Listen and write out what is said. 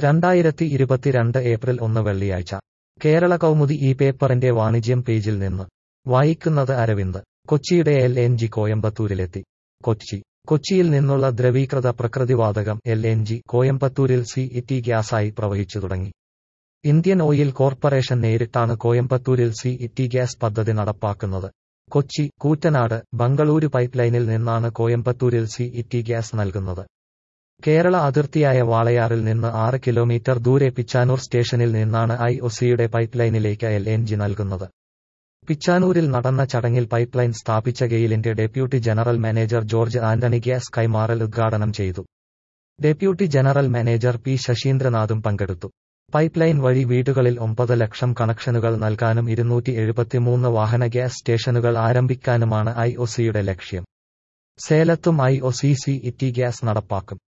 രണ്ടായിരത്തി ഇരുപത്തിരണ്ട് ഏപ്രിൽ ഒന്ന് വെള്ളിയാഴ്ച കേരള കൗമുദി ഈ പേപ്പറിന്റെ വാണിജ്യം പേജിൽ നിന്ന് വായിക്കുന്നത് അരവിന്ദ് കൊച്ചിയുടെ എൽ എൻ ജി കോയമ്പത്തൂരിലെത്തി കൊച്ചി കൊച്ചിയിൽ നിന്നുള്ള ദ്രവീകൃത പ്രകൃതിവാതകം എൽ എൻ ജി കോയമ്പത്തൂരിൽ സി ഇറ്റി ഗ്യാസായി പ്രവഹിച്ചു തുടങ്ങി ഇന്ത്യൻ ഓയിൽ കോർപ്പറേഷൻ നേരിട്ടാണ് കോയമ്പത്തൂരിൽ സി ഇറ്റി ഗ്യാസ് പദ്ധതി നടപ്പാക്കുന്നത് കൊച്ചി കൂറ്റനാട് ബംഗളൂരു പൈപ്പ്ലൈനിൽ നിന്നാണ് കോയമ്പത്തൂരിൽ സി ഇറ്റി ഗ്യാസ് നൽകുന്നത് കേരള അതിർത്തിയായ വാളയാറിൽ നിന്ന് ആറ് കിലോമീറ്റർ ദൂരെ പിച്ചാനൂർ സ്റ്റേഷനിൽ നിന്നാണ് ഐ ഒസിയുടെ പൈപ്പ്ലൈനിലേക്ക് എൽ എൻ ജി നൽകുന്നത് പിച്ചാനൂരിൽ നടന്ന ചടങ്ങിൽ പൈപ്പ്ലൈൻ സ്ഥാപിച്ച ഗെയിലിന്റെ deputy general manager George Antony gas കൈമാറൽ ഉദ്ഘാടനം ചെയ്തു ഡെപ്യൂട്ടി ജനറൽ മാനേജർ പി ശശീന്ദ്രനാഥും പങ്കെടുത്തു പൈപ്പ്ലൈൻ വഴി വീടുകളിൽ ഒമ്പത് ലക്ഷം കണക്ഷനുകൾ നൽകാനും ഇരുന്നൂറ്റി എഴുപത്തിമൂന്ന് വാഹന ഗ്യാസ് സ്റ്റേഷനുകൾ ആരംഭിക്കാനുമാണ് ഐ ഒസിയുടെ ലക്ഷ്യം സേലത്തും I O C city gas നടപ്പാക്കും